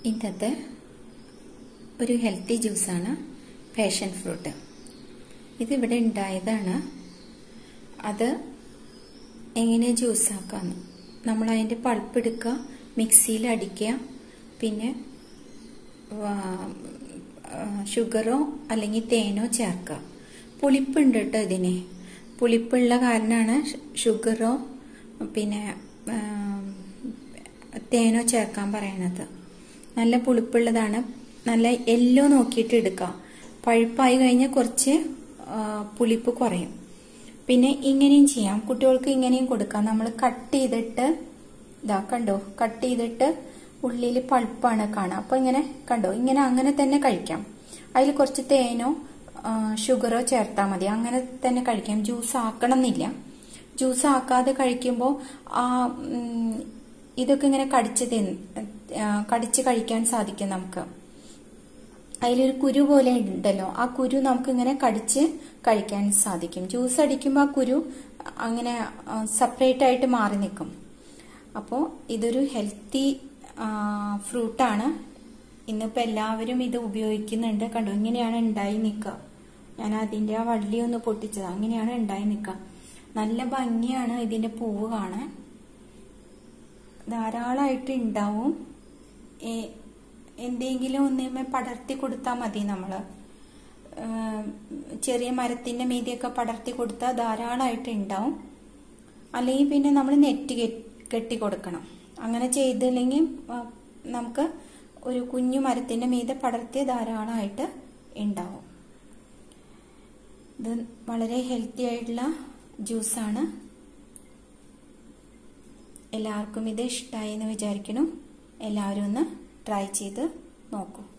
ഇന്നത്തെ ഒരു ഹെൽത്തി ജ്യൂസാണ് പാഷൻ ഫ്രൂട്ട് ഇതിവിടെ ഉണ്ടായതാണ് അത് എങ്ങനെ ജ്യൂസാക്കാന്ന് നമ്മൾ അതിൻ്റെ പൾപ്പ് എടുക്കുക മിക്സിയിൽ അടിക്കുക പിന്നെ ഷുഗറോ അല്ലെങ്കിൽ തേനോ ചേർക്കുക പുളിപ്പുണ്ട് കേട്ടോ ഇതിന് പുളിപ്പുള്ള കാരണമാണ് ഷുഗറോ പിന്നെ തേനോ ചേർക്കാൻ പറയണത് നല്ല പുളിപ്പുള്ളതാണ് നല്ല യെല്ലോ നോക്കിയിട്ട് എടുക്കുക പഴുപ്പായി കഴിഞ്ഞാൽ കുറച്ച് പുളിപ്പ് കുറയും പിന്നെ ഇങ്ങനെയും ചെയ്യാം കുട്ടികൾക്ക് ഇങ്ങനെയും കൊടുക്കാം നമ്മൾ കട്ട് ചെയ്തിട്ട് ഇതാ കണ്ടോ കട്ട് ചെയ്തിട്ട് ഉള്ളിൽ പൾപ്പാണ് കാണുക അപ്പോൾ ഇങ്ങനെ കണ്ടോ ഇങ്ങനെ അങ്ങനെ തന്നെ കഴിക്കാം അതിൽ കുറച്ച് തേനോ ഷുഗറോ ചേർത്താൽ മതി അങ്ങനെ തന്നെ കഴിക്കാം ജ്യൂസ് ആക്കണം എന്നില്ല ജ്യൂസ് ആക്കാതെ കഴിക്കുമ്പോൾ ആ ഇതൊക്കെ ഇങ്ങനെ കടിച്ച് കടിച്ച് കഴിക്കാൻ സാധിക്കും നമുക്ക് അതിലൊരു കുരു പോലെ ഉണ്ടല്ലോ ആ കുരു നമുക്ക് ഇങ്ങനെ കടിച്ച് കഴിക്കാൻ സാധിക്കും ജ്യൂസ് അടിക്കുമ്പോൾ ആ കുരു അങ്ങനെ സെപ്പറേറ്റ് ആയിട്ട് മാറി നിൽക്കും അപ്പോൾ ഇതൊരു ഹെൽത്തി ഫ്രൂട്ടാണ് ഇന്നിപ്പോൾ എല്ലാവരും ഇത് ഉപയോഗിക്കുന്നുണ്ട് കണ്ടോ ഇങ്ങനെയാണ് ഉണ്ടായി നിൽക്കുക ഞാൻ അതിൻ്റെ ആ വള്ളി ഒന്ന് പൊട്ടിച്ചത് അങ്ങനെയാണ് ഉണ്ടായി നിൽക്കുക നല്ല ഭംഗിയാണ് ഇതിൻ്റെ പൂവ് കാണാൻ ധാരാളമായിട്ട് ഉണ്ടാവും എന്തെങ്കിലും ഒന്നുമേ പടർത്തി കൊടുത്താൽ മതി നമ്മൾ ചെറിയ മരത്തിൻ്റെ മീതിയൊക്കെ പടർത്തി കൊടുത്താൽ ധാരാളമായിട്ട് ഉണ്ടാവും അല്ലെങ്കിൽ പിന്നെ നമ്മൾ നെറ്റ് കെട്ടി കൊടുക്കണം അങ്ങനെ ചെയ്തില്ലെങ്കിൽ നമുക്ക് ഒരു കുഞ്ഞു മരത്തിൻ്റെ മീതെ പടർത്തി ധാരാളമായിട്ട് ഉണ്ടാവും ഇത് വളരെ ഹെൽത്തി ആയിട്ടുള്ള ജ്യൂസാണ് എല്ലാവർക്കും ഇത് ഇഷ്ടമായി എന്ന് വിചാരിക്കണം എല്ലാവരും ഒന്ന് ട്രൈ ചെയ്ത് നോക്കൂ